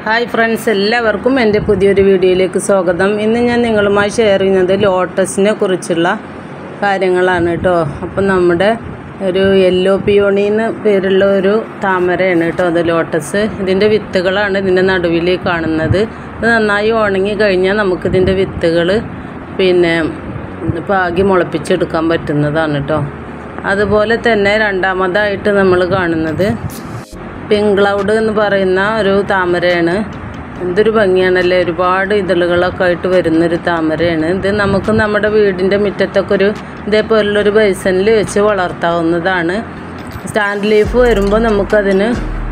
hi friends എല്ലാവർക്കും എൻ്റെ പുതിയൊരു വീഡിയോയിലേക്ക് സ്വാഗതം ഇന്ന് ഞാൻ നിങ്ങളുമായി ഷെയർ ചെയ്യുന്നത് ലോട്ടസിനെ കുറിച്ചുള്ള കാര്യങ്ങളാണ് കേട്ടോ അപ്പം നമ്മുടെ ഒരു യെല്ലോ പിയോണി എന്ന് പേരുള്ള ഒരു താമരയാണ് കേട്ടോ അത് ലോട്ടസ് ഇതിൻ്റെ വിത്തുകളാണ് ഇതിൻ്റെ നടുവിൽ കാണുന്നത് ഇത് നന്നായി ഉണങ്ങി കഴിഞ്ഞാൽ നമുക്കിതിൻ്റെ വിത്തുകൾ പിന്നെ പാകി മുളപ്പിച്ചെടുക്കാൻ പറ്റുന്നതാണ് കേട്ടോ അതുപോലെ തന്നെ രണ്ടാമതായിട്ട് നമ്മൾ കാണുന്നത് പിങ്ക് ക്ലൗഡ് എന്ന് പറയുന്ന ഒരു താമരയാണ് എന്തൊരു ഭംഗിയാണല്ലേ ഒരുപാട് ഇതളുകളൊക്കെ ആയിട്ട് വരുന്നൊരു താമരയാണ് ഇത് നമുക്ക് നമ്മുടെ വീടിൻ്റെ മുറ്റത്തൊക്കെ ഒരു ഇതേപോലുള്ളൊരു ബൈസണിൽ വെച്ച് വളർത്താവുന്നതാണ് സ്റ്റാൻഡ് ലീഫ് വരുമ്പോൾ നമുക്കതിന്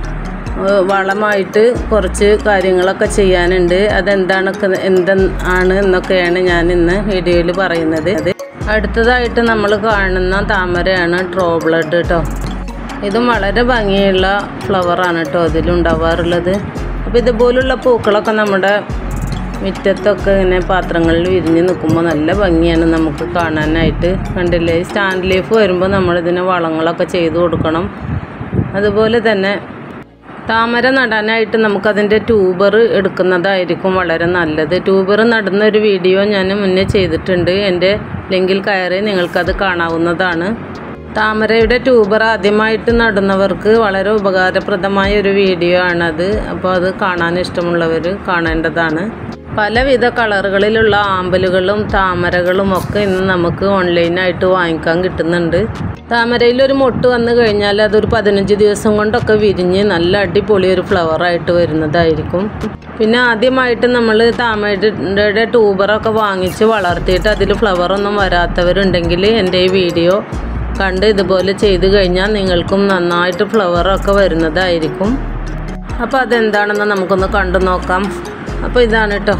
ഏഹ് വളമായിട്ട് കുറച്ച് കാര്യങ്ങളൊക്കെ ചെയ്യാനുണ്ട് അതെന്താണൊക്കെ എന്താണ് എന്നൊക്കെയാണ് ഞാൻ ഇന്ന് വീഡിയോയിൽ പറയുന്നത് അത് അടുത്തതായിട്ട് നമ്മൾ കാണുന്ന താമരയാണ് ട്രോ ബ്ലഡ് കേട്ടോ ഇതും വളരെ ഭംഗിയുള്ള ഫ്ലവറാണ് കേട്ടോ അതിലുണ്ടാവാറുള്ളത് അപ്പോൾ ഇതുപോലുള്ള പൂക്കളൊക്കെ നമ്മുടെ മുറ്റത്തൊക്കെ ഇങ്ങനെ പാത്രങ്ങളിൽ വിരിഞ്ഞ് നിൽക്കുമ്പോൾ നല്ല ഭംഗിയാണ് നമുക്ക് കാണാനായിട്ട് കണ്ടില്ലേ ഈ സ്റ്റാൻഡ് ലീഫ് വരുമ്പോൾ നമ്മളിതിന് വളങ്ങളൊക്കെ ചെയ്ത് കൊടുക്കണം അതുപോലെ തന്നെ താമര നടാനായിട്ട് നമുക്കതിൻ്റെ ട്യൂബർ എടുക്കുന്നതായിരിക്കും വളരെ നല്ലത് ട്യൂബർ നടുന്ന ഒരു വീഡിയോ ഞാൻ മുന്നേ ചെയ്തിട്ടുണ്ട് എൻ്റെ ലിങ്കിൽ കയറി നിങ്ങൾക്കത് കാണാവുന്നതാണ് താമരയുടെ ട്യൂബർ ആദ്യമായിട്ട് നടുന്നവർക്ക് വളരെ ഉപകാരപ്രദമായ ഒരു വീഡിയോ ആണത് അപ്പോൾ അത് കാണാൻ ഇഷ്ടമുള്ളവർ കാണേണ്ടതാണ് പലവിധ കളറുകളിലുള്ള ആമ്പലുകളും താമരകളും ഒക്കെ ഇന്ന് നമുക്ക് ഓൺലൈനായിട്ട് വാങ്ങിക്കാൻ കിട്ടുന്നുണ്ട് താമരയിൽ ഒരു മൊട്ട് വന്നു കഴിഞ്ഞാൽ അതൊരു പതിനഞ്ച് ദിവസം കൊണ്ടൊക്കെ വിരിഞ്ഞ് നല്ല അടിപൊളി ഒരു ഫ്ലവറായിട്ട് വരുന്നതായിരിക്കും പിന്നെ ആദ്യമായിട്ട് നമ്മൾ താമരയുടെ ട്യൂബറൊക്കെ വാങ്ങിച്ച് വളർത്തിയിട്ട് അതിൽ ഫ്ലവറൊന്നും വരാത്തവരുണ്ടെങ്കിൽ എൻ്റെ ഈ വീഡിയോ കണ്ട് ഇതുപോലെ ചെയ്ത് കഴിഞ്ഞാൽ നിങ്ങൾക്കും നന്നായിട്ട് ഫ്ലവറൊക്കെ വരുന്നതായിരിക്കും അപ്പോൾ അതെന്താണെന്ന് നമുക്കൊന്ന് കണ്ടു നോക്കാം അപ്പോൾ ഇതാണ് കേട്ടോ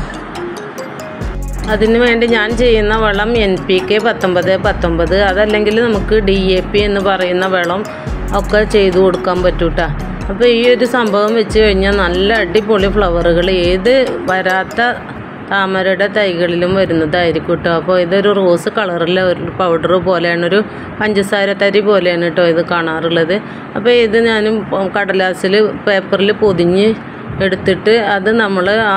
അതിന് വേണ്ടി ഞാൻ ചെയ്യുന്ന വളം എൻ പി കെ പത്തൊമ്പത് പത്തൊമ്പത് അതല്ലെങ്കിൽ നമുക്ക് ഡി എ പി എന്ന് പറയുന്ന വളം ഒക്കെ ചെയ്തു കൊടുക്കാൻ പറ്റൂട്ടാ അപ്പോൾ ഈ ഒരു സംഭവം വെച്ച് കഴിഞ്ഞാൽ നല്ല അടിപൊളി ഫ്ലവറുകൾ ഏത് വരാത്ത താമരയുടെ തൈകളിലും വരുന്നതായിരിക്കും കേട്ടോ അപ്പോൾ ഇതൊരു റോസ് കളറിലെ ഒരു പൗഡർ പോലെയാണ് ഒരു പഞ്ചസാര തരി പോലെയാണ് കേട്ടോ ഇത് കാണാറുള്ളത് അപ്പോൾ ഇത് ഞാൻ കടലാസിൽ പേപ്പറിൽ പൊതിഞ്ഞ് എടുത്തിട്ട് അത് നമ്മൾ ആ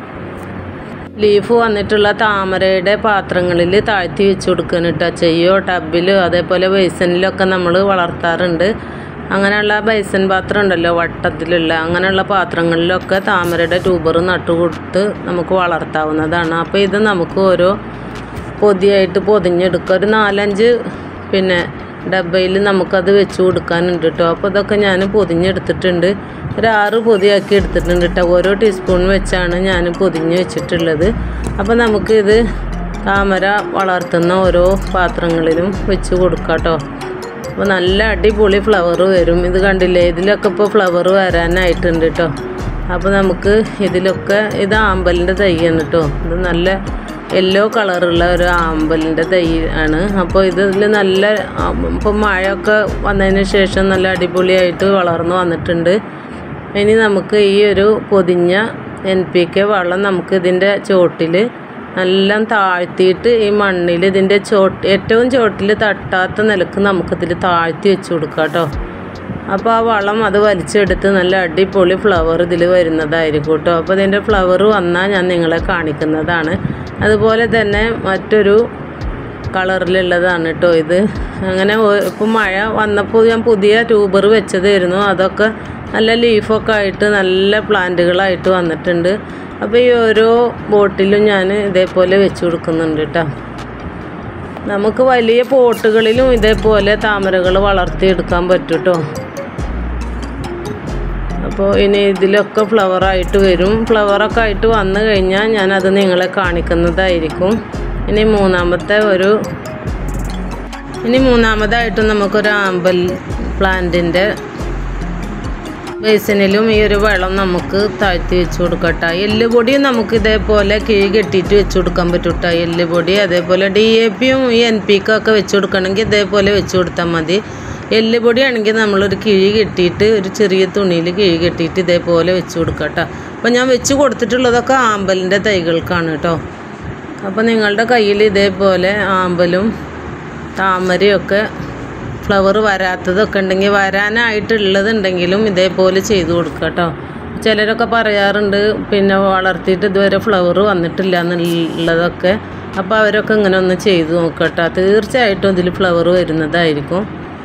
ലീഫ് വന്നിട്ടുള്ള താമരയുടെ പാത്രങ്ങളിൽ താഴ്ത്തി വെച്ച് കൊടുക്കണം കേട്ടോ ചെയ്യോ ടബിലോ അതേപോലെ ബേസനിലൊക്കെ നമ്മൾ വളർത്താറുണ്ട് അങ്ങനെയുള്ള ബൈസൻ പാത്രം ഉണ്ടല്ലോ വട്ടത്തിലുള്ള അങ്ങനെയുള്ള പാത്രങ്ങളിലൊക്കെ താമരയുടെ ട്യൂബർ നട്ടു കൊടുത്ത് നമുക്ക് വളർത്താവുന്നതാണ് അപ്പോൾ ഇത് നമുക്ക് ഓരോ പൊതിയായിട്ട് പൊതിഞ്ഞെടുക്കുക ഒരു നാലഞ്ച് പിന്നെ ഡബയിൽ നമുക്കത് വെച്ച് കൊടുക്കാനുണ്ട് കേട്ടോ അപ്പോൾ ഇതൊക്കെ ഞാൻ പൊതിഞ്ഞെടുത്തിട്ടുണ്ട് ഒരു ആറ് പൊതിയാക്കി എടുത്തിട്ടുണ്ട് കേട്ടോ ഓരോ ടീസ്പൂൺ വെച്ചാണ് ഞാൻ പൊതിഞ്ഞ് വെച്ചിട്ടുള്ളത് അപ്പോൾ നമുക്കിത് താമര വളർത്തുന്ന ഓരോ പാത്രങ്ങളിലും വെച്ച് കൊടുക്കാം കേട്ടോ അപ്പോൾ നല്ല അടിപൊളി ഫ്ലവർ വരും ഇത് കണ്ടില്ലേ ഇതിലൊക്കെ ഇപ്പോൾ ഫ്ലവർ വരാനായിട്ടുണ്ട് കേട്ടോ അപ്പോൾ നമുക്ക് ഇതിലൊക്കെ ഇത് ആമ്പലിൻ്റെ തൈയാണ് കേട്ടോ ഇത് നല്ല യെല്ലോ കളറുള്ള ഒരു ആമ്പലിൻ്റെ തൈ ആണ് അപ്പോൾ ഇതിൽ നല്ല ഇപ്പോൾ മഴയൊക്കെ വന്നതിന് ശേഷം നല്ല അടിപൊളിയായിട്ട് വളർന്നു വന്നിട്ടുണ്ട് ഇനി നമുക്ക് ഈ ഒരു പൊതിഞ്ഞ എൻ പി കെ വളം നമുക്ക് ഇതിൻ്റെ ചോട്ടിൽ എല്ലാം താഴ്ത്തിയിട്ട് ഈ മണ്ണിൽ ഇതിൻ്റെ ചോട്ട് ഏറ്റവും ചോട്ടിൽ തട്ടാത്ത നിലക്ക് നമുക്കിതിൽ താഴ്ത്തി വെച്ച് കൊടുക്കാം കേട്ടോ അപ്പോൾ ആ വളം അത് വലിച്ചെടുത്ത് നല്ല അടിപൊളി ഫ്ലവർ ഇതിൽ വരുന്നതായിരിക്കും കേട്ടോ അപ്പോൾ ഇതിൻ്റെ ഫ്ലവർ വന്നാൽ ഞാൻ നിങ്ങളെ കാണിക്കുന്നതാണ് അതുപോലെ തന്നെ മറ്റൊരു കളറിലുള്ളതാണ് കേട്ടോ ഇത് അങ്ങനെ ഇപ്പോൾ മഴ വന്നപ്പോൾ ഞാൻ പുതിയ ട്യൂബർ വെച്ചതായിരുന്നു അതൊക്കെ നല്ല ലീഫൊക്കെ ആയിട്ട് നല്ല പ്ലാന്റുകളായിട്ട് വന്നിട്ടുണ്ട് അപ്പോൾ ഈ ഓരോ ബോട്ടിലും ഞാൻ ഇതേപോലെ വെച്ച് കൊടുക്കുന്നുണ്ട് കേട്ടോ നമുക്ക് വലിയ പോട്ടുകളിലും ഇതേപോലെ താമരകൾ വളർത്തിയെടുക്കാൻ പറ്റും കേട്ടോ അപ്പോൾ ഇനി ഇതിലൊക്കെ ഫ്ലവറായിട്ട് വരും ഫ്ലവറൊക്കെ ആയിട്ട് വന്നു കഴിഞ്ഞാൽ ഞാനത് നിങ്ങളെ കാണിക്കുന്നതായിരിക്കും ഇനി മൂന്നാമത്തെ ഒരു ഇനി മൂന്നാമതായിട്ട് നമുക്കൊരു ആമ്പൽ പ്ലാന്റിൻ്റെ ബേസിനിലും ഈ ഒരു വെള്ളം നമുക്ക് താഴ്ത്തി വെച്ച് കൊടുക്കട്ടെ എല്ലുപൊടിയും നമുക്ക് ഇതേപോലെ കിഴി കെട്ടിയിട്ട് വെച്ച് കൊടുക്കാൻ പറ്റൂട്ടോ എല്ലുപൊടി അതേപോലെ ഡി എ പിയും ഈ എൻ പിക്കൊക്കെ വെച്ച് കൊടുക്കണമെങ്കിൽ ഇതേപോലെ വെച്ച് കൊടുത്താൽ മതി എല്ലുപൊടി ആണെങ്കിൽ നമ്മളൊരു കിഴി കെട്ടിയിട്ട് ഒരു ചെറിയ തുണിയിൽ കിഴി കെട്ടിയിട്ട് ഇതേപോലെ വെച്ച് കൊടുക്കട്ടോ അപ്പോൾ ഞാൻ വെച്ച് കൊടുത്തിട്ടുള്ളതൊക്കെ ആമ്പലിൻ്റെ തൈകൾക്കാണ് കേട്ടോ അപ്പോൾ നിങ്ങളുടെ കയ്യിൽ ഇതേപോലെ ആമ്പലും താമരയൊക്കെ ഫ്ലവർ വരാത്തതൊക്കെ ഉണ്ടെങ്കിൽ വരാനായിട്ടുള്ളതുണ്ടെങ്കിലും ഇതേപോലെ ചെയ്തു കൊടുക്കുക കേട്ടോ ചിലരൊക്കെ പറയാറുണ്ട് പിന്നെ വളർത്തിയിട്ട് ഇതുവരെ ഫ്ലവർ വന്നിട്ടില്ല എന്നുള്ളതൊക്കെ അപ്പോൾ അവരൊക്കെ ഇങ്ങനെ ഒന്ന് ചെയ്ത് നോക്കട്ടോ തീർച്ചയായിട്ടും ഇതിൽ ഫ്ലവർ വരുന്നതായിരിക്കും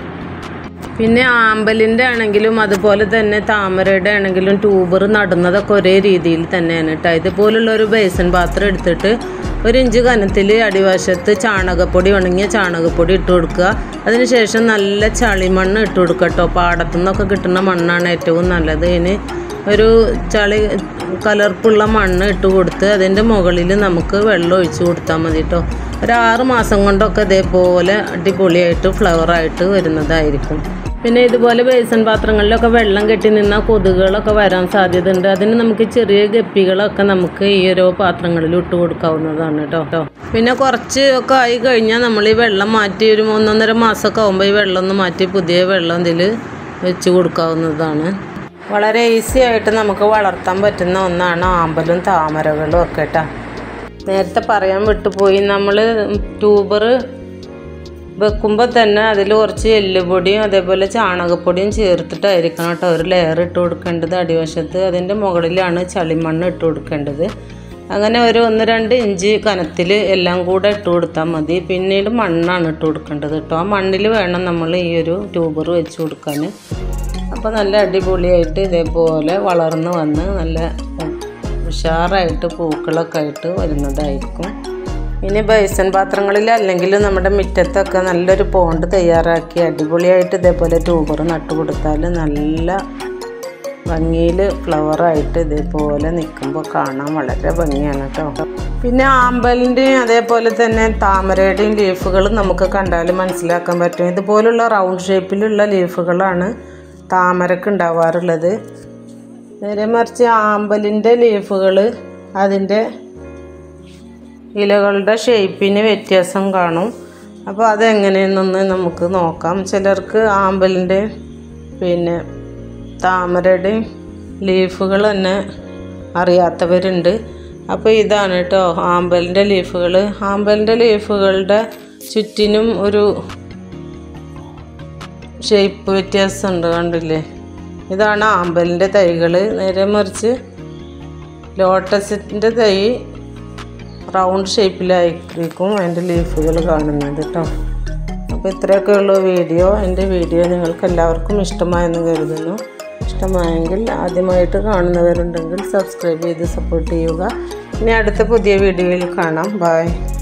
പിന്നെ ആമ്പലിൻ്റെ ആണെങ്കിലും അതുപോലെ തന്നെ താമരയുടെ ആണെങ്കിലും ട്യൂബർ നടുന്നതൊക്കെ ഒരേ രീതിയിൽ തന്നെയാണ് കേട്ടോ ഇതുപോലുള്ള ഒരു ബേസൻ പാത്രം എടുത്തിട്ട് ഒരു ഇഞ്ച് കനത്തിൽ അടിവശത്ത് ചാണകപ്പൊടി ഉണങ്ങിയ ചാണകപ്പൊടി ഇട്ട് കൊടുക്കുക അതിനുശേഷം നല്ല ചളിമണ്ണ് ഇട്ട് കൊടുക്കുക കേട്ടോ പാടത്തു നിന്നൊക്കെ കിട്ടുന്ന മണ്ണാണ് ഏറ്റവും നല്ലത് ഇനി ഒരു ചളി കലർപ്പുള്ള മണ്ണ് ഇട്ട് കൊടുത്ത് അതിൻ്റെ മുകളിൽ നമുക്ക് വെള്ളം ഒഴിച്ച് കൊടുത്താൽ മതി കേട്ടോ ഒരു ആറ് മാസം കൊണ്ടൊക്കെ ഇതേപോലെ അടിപൊളിയായിട്ട് ഫ്ലവറായിട്ട് വരുന്നതായിരിക്കും പിന്നെ ഇതുപോലെ ബേസൻ പാത്രങ്ങളിലൊക്കെ വെള്ളം കെട്ടി നിന്നാൽ കൊതുകുകളൊക്കെ വരാൻ സാധ്യതയുണ്ട് അതിന് നമുക്ക് ചെറിയ ഗപ്പികളൊക്കെ നമുക്ക് ഈ ഓരോ പാത്രങ്ങളിൽ ഇട്ട് കൊടുക്കാവുന്നതാണ് കേട്ടോ പിന്നെ കുറച്ച് ഒക്കെ ആയി കഴിഞ്ഞാൽ നമ്മൾ ഈ വെള്ളം മാറ്റി ഒരു ഒന്നൊന്നര മാസമൊക്കെ ആകുമ്പോൾ ഈ വെള്ളം ഒന്ന് മാറ്റി പുതിയ വെള്ളം ഇതിൽ വെച്ച് കൊടുക്കാവുന്നതാണ് വളരെ ഈസി ആയിട്ട് നമുക്ക് വളർത്താൻ പറ്റുന്ന ഒന്നാണ് ആമ്പലും താമരകളും ഒക്കെ കേട്ടോ നേരത്തെ പറയാൻ വിട്ടുപോയി നമ്മൾ ട്യൂബർ വെക്കുമ്പോൾ തന്നെ അതിൽ കുറച്ച് എല്ലുപൊടിയും അതേപോലെ ചാണകപ്പൊടിയും ചേർത്തിട്ടായിരിക്കണം കേട്ടോ ഒരു ലെയർ ഇട്ട് കൊടുക്കേണ്ടത് അടിവശത്ത് അതിൻ്റെ മുകളിലാണ് ചളിമണ്ണ് ഇട്ട് കൊടുക്കേണ്ടത് അങ്ങനെ ഒരു ഒന്ന് രണ്ട് ഇഞ്ച് കനത്തിൽ എല്ലാം കൂടെ ഇട്ട് കൊടുത്താൽ മതി പിന്നീട് മണ്ണാണ് ഇട്ട് കൊടുക്കേണ്ടത് കേട്ടോ ആ മണ്ണിൽ വേണം നമ്മൾ ഈ ഒരു ട്യൂബർ വെച്ച് കൊടുക്കാൻ അപ്പോൾ നല്ല അടിപൊളിയായിട്ട് ഇതേപോലെ വളർന്ന് വന്ന് നല്ല ഉഷാറായിട്ട് പൂക്കളൊക്കെ ആയിട്ട് വരുന്നതായിരിക്കും ഇനി ബേസൻ പാത്രങ്ങളിൽ അല്ലെങ്കിൽ നമ്മുടെ മുറ്റത്തൊക്കെ നല്ലൊരു പോണ്ട് തയ്യാറാക്കി അടിപൊളിയായിട്ട് ഇതേപോലെ ട്യൂബർ നട്ടു കൊടുത്താൽ നല്ല ഭംഗിയിൽ ഫ്ലവറായിട്ട് ഇതേപോലെ നിൽക്കുമ്പോൾ കാണാൻ വളരെ ഭംഗിയാണ് കേട്ടോ പിന്നെ ആമ്പലിൻ്റെയും അതേപോലെ തന്നെ താമരയുടെയും ലീഫുകൾ നമുക്ക് കണ്ടാൽ മനസ്സിലാക്കാൻ പറ്റും ഇതുപോലുള്ള റൗണ്ട് ഷേപ്പിലുള്ള ലീഫുകളാണ് താമരക്ക് ഉണ്ടാവാറുള്ളത് നേരെ മറിച്ച് ആമ്പലിൻ്റെ ലീഫുകൾ അതിൻ്റെ ഇലകളുടെ ഷേപ്പിന് വ്യത്യാസം കാണും അപ്പോൾ അതെങ്ങനെയെന്നൊന്ന് നമുക്ക് നോക്കാം ചിലർക്ക് ആമ്പലിൻ്റെ പിന്നെ താമരയുടെയും ലീഫുകൾ തന്നെ അറിയാത്തവരുണ്ട് അപ്പോൾ ഇതാണ് കേട്ടോ ആമ്പലിൻ്റെ ലീഫുകൾ ആമ്പലിൻ്റെ ലീഫുകളുടെ ചുറ്റിനും ഒരു ഷേപ്പ് വ്യത്യാസമുണ്ട് കണ്ടില്ലേ ഇതാണ് ആമ്പലിൻ്റെ തൈകൾ നേരെ മറിച്ച് ലോട്ടസിൻ്റെ തൈ റൗണ്ട് ഷേപ്പിലായിരിക്കും അതിൻ്റെ ലീഫുകൾ കാണുന്നത് കേട്ടോ അപ്പോൾ ഇത്രയൊക്കെ ഉള്ളൂ വീഡിയോ എൻ്റെ വീഡിയോ നിങ്ങൾക്ക് എല്ലാവർക്കും ഇഷ്ടമായെന്ന് കരുതുന്നു ഇഷ്ടമായെങ്കിൽ ആദ്യമായിട്ട് കാണുന്നവരുണ്ടെങ്കിൽ സബ്സ്ക്രൈബ് ചെയ്ത് സപ്പോർട്ട് ചെയ്യുക ഇനി അടുത്ത പുതിയ വീഡിയോയിൽ കാണാം ബായ്